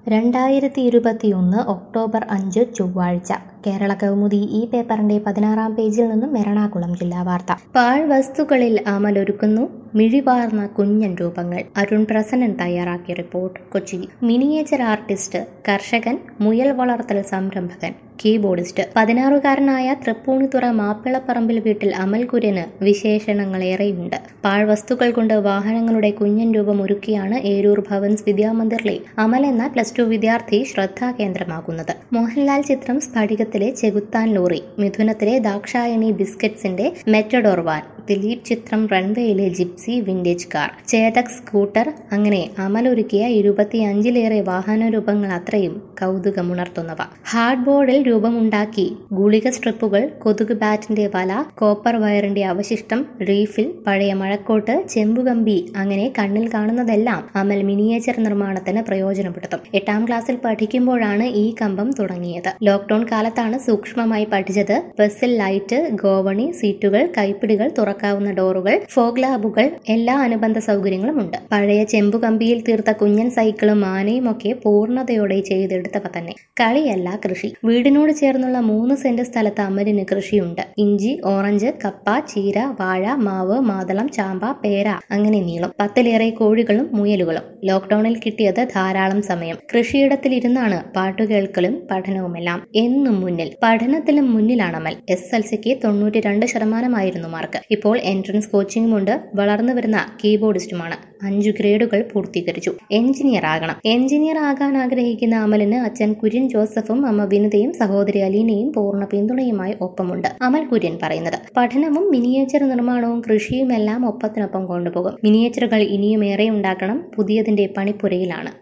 രണ്ടായിരത്തി ഇരുപത്തിയൊന്ന് ഒക്ടോബർ അഞ്ച് ചൊവ്വാഴ്ച കേരള കൗമുദി ഈ പേപ്പറിന്റെ പതിനാറാം പേജിൽ നിന്നും എറണാകുളം ജില്ലാ വാർത്ത പാഴ്വസ്തുക്കളിൽ അമലൊരുക്കുന്നു മിഴിവാർന്ന കുഞ്ഞൻ രൂപങ്ങൾ അരുൺ പ്രസന്നൻ തയ്യാറാക്കിയ റിപ്പോർട്ട് കൊച്ചി മിനിയേച്ചർ ആർട്ടിസ്റ്റ് കർഷകൻ മുയൽ വളർത്തൽ സംരംഭകൻ കീബോർഡിസ്റ്റ് പതിനാറുകാരനായ തൃപ്പൂണിത്തുറ മാപ്പിളപ്പറമ്പിൽ വീട്ടിൽ അമൽ കുര്യന് വിശേഷണങ്ങളേറെയുണ്ട് പാഴ്വസ്തുക്കൾ കൊണ്ട് വാഹനങ്ങളുടെ കുഞ്ഞൻ രൂപം ഒരുക്കിയാണ് ഏരൂർ ഭവൻസ് വിദ്യാമന്ദിറിലെ അമൽ എന്ന പ്ലസ് ടു വിദ്യാർത്ഥി ശ്രദ്ധാകേന്ദ്രമാകുന്നത് മോഹൻലാൽ ചിത്രം സ്ഫടികത്തിലെ ചെകുത്താൻ ലോറി മിഥുനത്തിലെ ദാക്ഷായണി ബിസ്ക്കറ്റ്സിന്റെ മെറ്റഡോർ വാൻ ദിലീപ് ചിത്രം റൺവേയിലെ Gypsy vintage car Chetak scooter അങ്ങനെ അമലൊരുക്കിയ ഇരുപത്തിയഞ്ചിലേറെ വാഹന രൂപങ്ങൾ അത്രയും കൗതുകമുണർത്തുന്നവ ഹാർഡ് ബോർഡിൽ രൂപമുണ്ടാക്കി ഗുളിക സ്ട്രിപ്പുകൾ കൊതുക് ബാറ്റിന്റെ വല കോപ്പർ വയറിന്റെ അവശിഷ്ടം റീഫിൽ പഴയ മഴക്കോട്ട് ചെമ്പുകമ്പി അങ്ങനെ കണ്ണിൽ കാണുന്നതെല്ലാം അമൽ മിനിയേച്ചർ നിർമ്മാണത്തിന് പ്രയോജനപ്പെടുത്തും എട്ടാം ക്ലാസ്സിൽ പഠിക്കുമ്പോഴാണ് ഈ കമ്പം തുടങ്ങിയത് ലോക്ക്ഡൌൺ കാലത്താണ് സൂക്ഷ്മമായി പഠിച്ചത് ബസ്സിൽ ലൈറ്റ് ഗോവണി സീറ്റുകൾ കൈപ്പിടികൾ തുറക്കാവുന്ന ഡോറുകൾ ഫോഗ് ലാബുകൾ എല്ലാ അനുബന്ധ സൗകര്യങ്ങളും ഉണ്ട് പഴയ ചെമ്പുകമ്പിയിൽ തീർത്ത കുഞ്ഞൻ സൈക്കിളും ആനയും ഒക്കെ പൂർണ്ണതയോടെ ചെയ്തെടുത്തവ തന്നെ കളിയല്ല കൃഷി വീടിനോട് ചേർന്നുള്ള മൂന്ന് സെന്റ് സ്ഥലത്ത് അമലിന് കൃഷിയുണ്ട് ഇഞ്ചി ഓറഞ്ച് കപ്പ ചീര വാഴ മാവ് മാതളം ചാമ്പ പേര അങ്ങനെ നീളും പത്തിലേറെ കോഴികളും മുയലുകളും ലോക്ക്ഡൌണിൽ കിട്ടിയത് ധാരാളം സമയം കൃഷിയിടത്തിലിരുന്നാണ് പാട്ടുകേൾക്കലും പഠനവുമെല്ലാം എന്നും മുന്നിൽ പഠനത്തിലും മുന്നിലാണ് അമൽ എസ് എൽ സിക്ക് തൊണ്ണൂറ്റി രണ്ട് ശതമാനമായിരുന്നു മാർക്ക് ഇപ്പോൾ എൻട്രൻസ് കോച്ചിങ്ങുമുണ്ട് വളർന്നു വരുന്ന കീബോർഡിസ്റ്റുമാണ് അഞ്ചു ഗ്രേഡുകൾ പൂർത്തീകരിച്ചു എഞ്ചിനീയർ ആകണം എഞ്ചിനീയർ ആകാൻ ആഗ്രഹിക്കുന്ന അമലിന് അച്ഛൻ കുര്യൻ ജോസഫും അമ്മ വിനിതയും സഹോദരി അലീനയും പൂർണ്ണ പിന്തുണയുമായി ഒപ്പമുണ്ട് അമൽ കുര്യൻ പറയുന്നത് പഠനവും മിനിയേച്ചർ നിർമ്മാണവും കൃഷിയുമെല്ലാം ഒപ്പത്തിനൊപ്പം കൊണ്ടുപോകും മിനിയേച്ചറുകൾ ഇനിയും ഏറെ ഉണ്ടാക്കണം പുതിയതിന്റെ പണിപ്പുരയിലാണ്